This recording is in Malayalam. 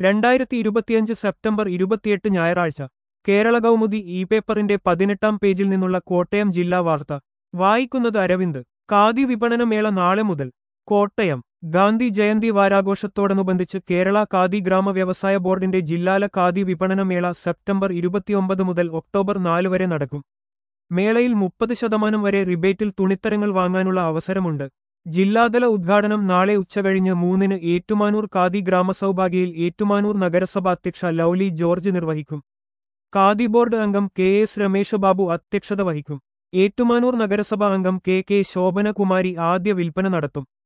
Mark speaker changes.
Speaker 1: രണ്ടായിരത്തി ഇരുപത്തിയഞ്ച് സെപ്റ്റംബർ ഇരുപത്തിയെട്ട് ഞായറാഴ്ച കേരള കൗമുദി ഇ പേപ്പറിന്റെ പതിനെട്ടാം പേജിൽ നിന്നുള്ള കോട്ടയം ജില്ലാ വാർത്ത വായിക്കുന്നത് അരവിന്ദ് ഖാദി വിപണന മേള നാളെ മുതൽ കോട്ടയം ഗാന്ധി ജയന്തി വാരാഘോഷത്തോടനുബന്ധിച്ച് കേരള ഖാദി ഗ്രാമ വ്യവസായ ബോർഡിന്റെ ജില്ലാല ഖാദി വിപണന മേള സെപ്റ്റംബർ ഇരുപത്തിയൊമ്പത് മുതൽ ഒക്ടോബർ നാല് വരെ നടക്കും മേളയിൽ മുപ്പത് ശതമാനം വരെ റിബേറ്റിൽ തുണിത്തരങ്ങൾ വാങ്ങാനുള്ള അവസരമുണ്ട് ജില്ലാതല ഉദ്ഘാടനം നാളെ ഉച്ചകഴിഞ്ഞ് മൂന്നിന് ഏറ്റുമാനൂർ ഖാദി ഗ്രാമസൗഭാഗ്യയിൽ ഏറ്റുമാനൂർ നഗരസഭ അധ്യക്ഷ ലൗലി ജോർജ് നിർവഹിക്കും ഖാദി ബോർഡ് അംഗം കെ എസ് രമേശ ബാബു അധ്യക്ഷത വഹിക്കും ഏറ്റുമാനൂർ നഗരസഭ അംഗം കെ കെ ശോഭനകുമാരി ആദ്യ വിൽപ്പന നടത്തും